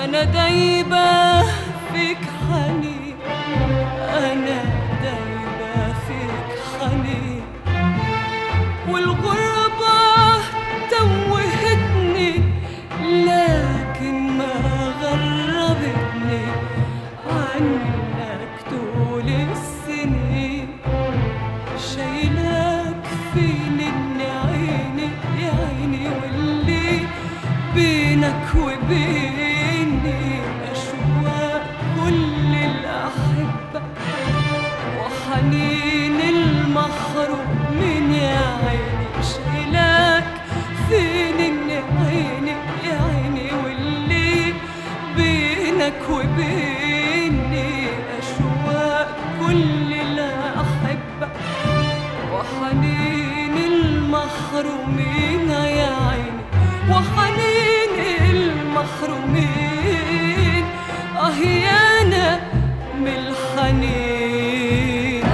أنا دايبة فيك حنين أنا دايبة فيك حنين والغربة توهتني لكن ما غربتني عنك طول السنين شايلاك فين إني عيني يا عيني واللي بينك وبيني أشواق كل الأحبة وحنين المحروم من يا عيني شايلاك فين إني عيني يا عيني واللي بينك وبيني أشواق كل الأحبة وحنين المحرومين يا عيني وحنين المحرومين اه يا انا من الحنين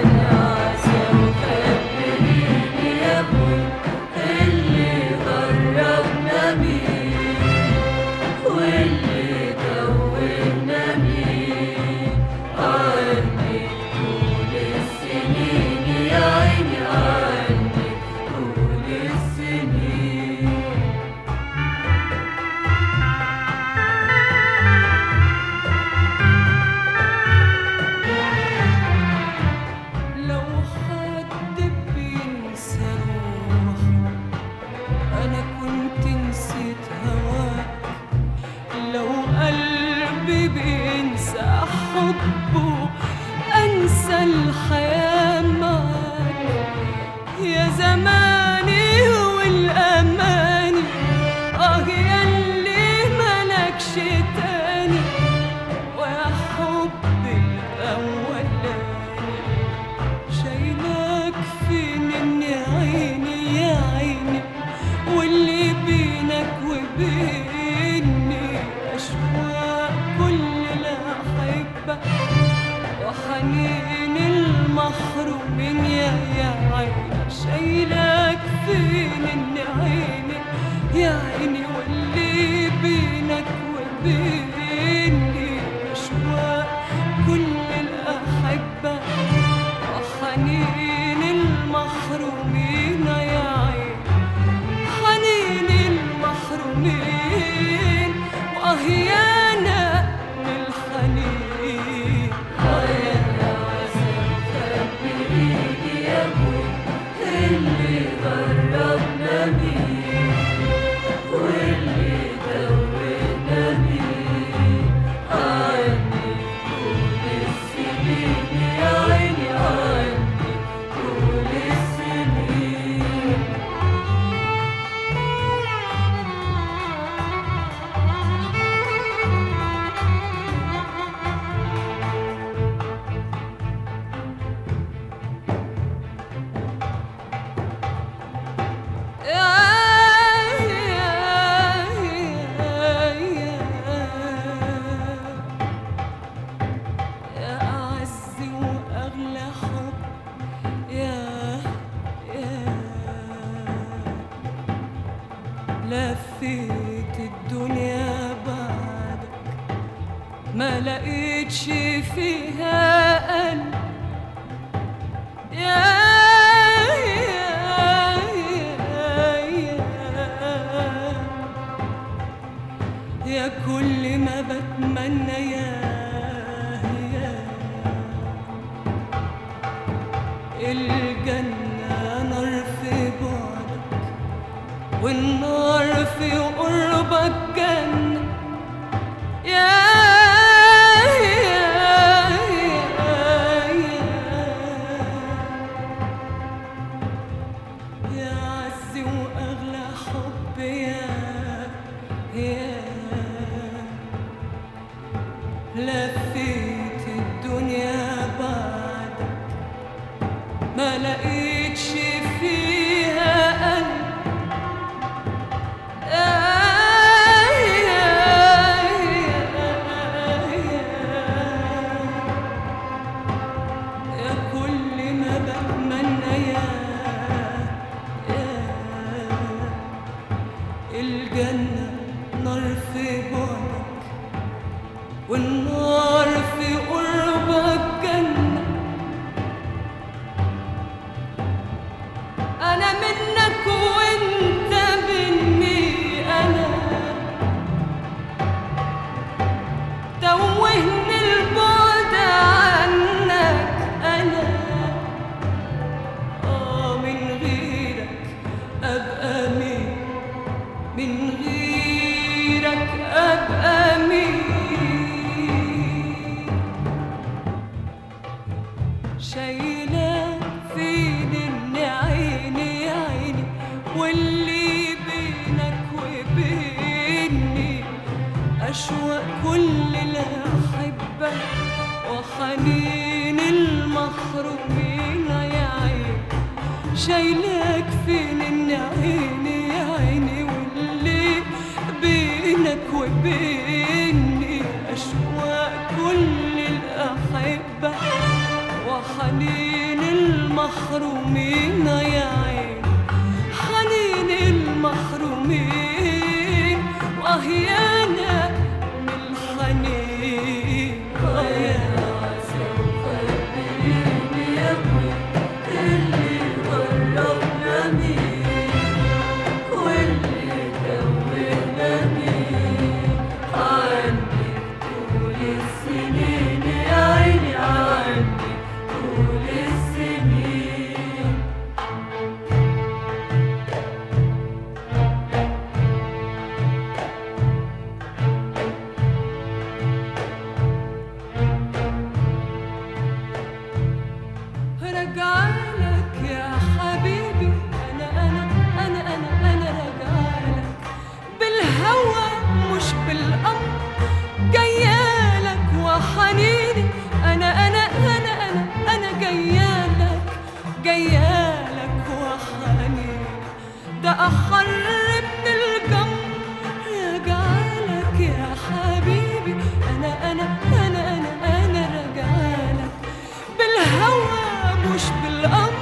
لو حد بينسى روحه أنا كنت نسيت هواك لو قلبي بينسى حبه أنسى الحياة معاك يا زماني والأماني آه ياللي ملكش تاني ويا حبي الأولاني شايلاك فين إن يا عيني يا عيني واللي بينك وبيني أشواق كل الأحبة وحنين المحرومين يا يا عيني شايلاك فين إن عيني يا عيني واللي بينك وبيني أشواق كل الأحبة وحنين المحرومين يا عين حنين المحرومين وأهيانا للحنين يا أعز وأغلى حب يا يا لفيت الدنيا بعدك ما لقيتش فيها قلب يا يا يا يا يا كل ما بتمنى يا يا الجنة نار في بعدك والنار في قربك جنة يا يا يا يا يا عز وأغلى حب يا يا لفيت الدنيا بعدك ما لقيتش فيها قلب يا كل ما بتمنى يا يا الجنة نار في بعدك والنار في قربك جنة أنا منك وأنت مني أنا توهني البعد عنك أنا آه من غيرك أبقى مين من غيرك أبقى مين شايلة فين إن عيني يا عيني واللي بينك وبيني أشواق كل الأحبة وحنين المحرومين يا عيني شايلك فين إن عيني يا عيني واللي بينك وبيني أشواق كل الأحبة وحنين المحرومين يا عيني حنين المحرومين وأهيانا من الحنين وأهيانا رجعلك يا حبيبي انا انا انا انا انا رجعلك بالهوى مش بالامر جيالك وحنيني انا انا انا انا انا جيالك جيالك وحنيني ده احر من الجمر رجعلك يا حبيبي انا انا انا انا انا رجعلك بالهوى مش بالامر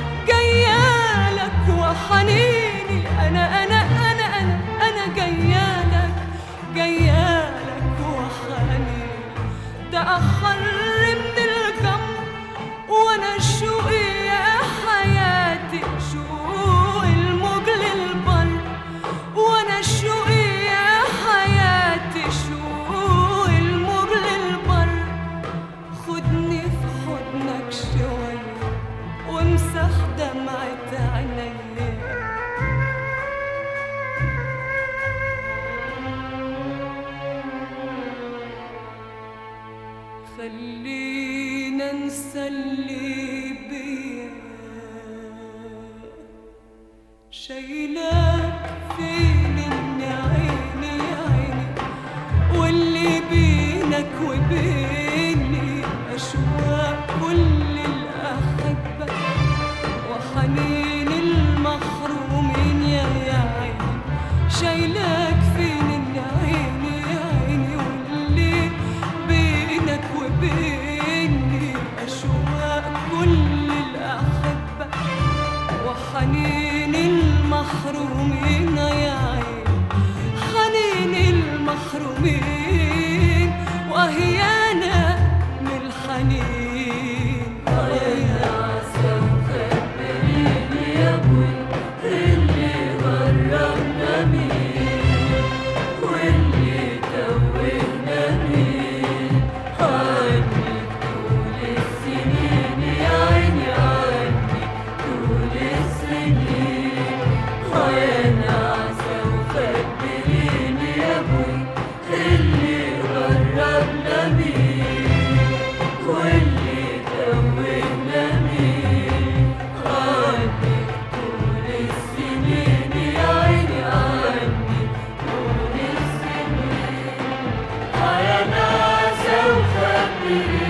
جيالك وحنيني انا انا انا انا انا جيالك جيالك وحنيني ده اخر من الجمر وانا شوقي يا حياتي شوق الموج للبر وانا شوقي يا حياتي شوق الموج للبر خدني في حضنك شوية وامسح دمعة عينيا خلينا انسى اللي بيا شايلاك فين إن عيني يا عيني واللي بينك وبيني أشواق كل الأحبة وحنين المحرومين يا يا عيني شايلاك فين إن عيني يا عيني واللي بينك وبيني أشواق كل الأحبة وحنين المحرومين يا عين حنين المحرومين وأهيانا من الحنين يا ناس وخبريني